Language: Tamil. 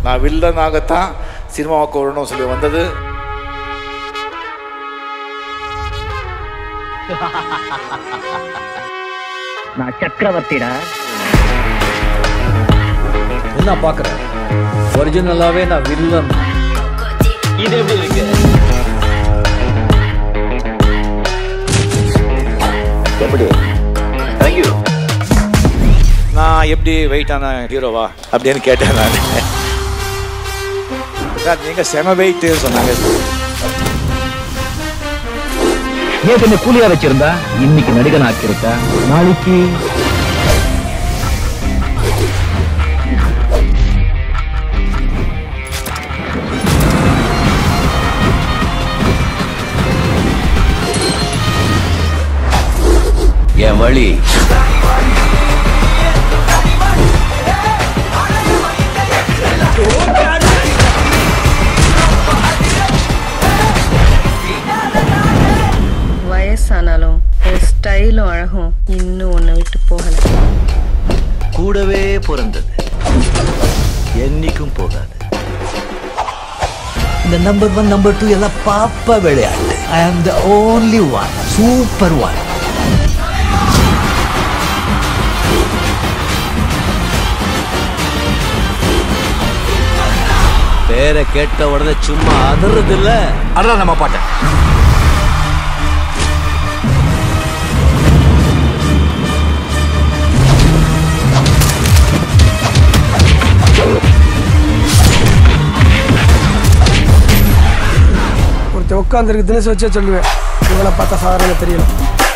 நான் வில்லனாகத்தான் சினிமாவுக்கு வரணும்னு சொல்லி வந்தது நான் சக்கரவர்த்திடா என்ன பாக்குற ஒரிஜினலாவே நான் வில்லன் இது எப்படி இருக்கு நான் எப்படி வெயிட்டான ஹீரோவா அப்படின்னு கேட்டேன் நான் சார் நீங்கள் செம வெயிட்டு சொன்னாங்க நேத்து என்ன கூலியா வச்சிருந்தா இன்னைக்கு நடிகன் ஆக்கியிருக்கா நாளைக்கு என் வழி வயசானாலும் என் ஸ்டைலும் அழகும் இன்னும் உன்னை விட்டு போகல கூடவே பிறந்தது என்னைக்கும் போகாது இந்த நம்பர் ஒன் நம்பர் டூ எல்லாம் பாப்பா விளையாட்டு I am the only one super one பேரை கேட்ட உடனே சும்மா அதறது இல்ல அதான் நம்ம பாட்டேன் ஒருத்தன் உட்காந்துருக்கு தினசு வச்சே சொல்லுவேன் இவனை பார்த்தா சாதாரண தெரியல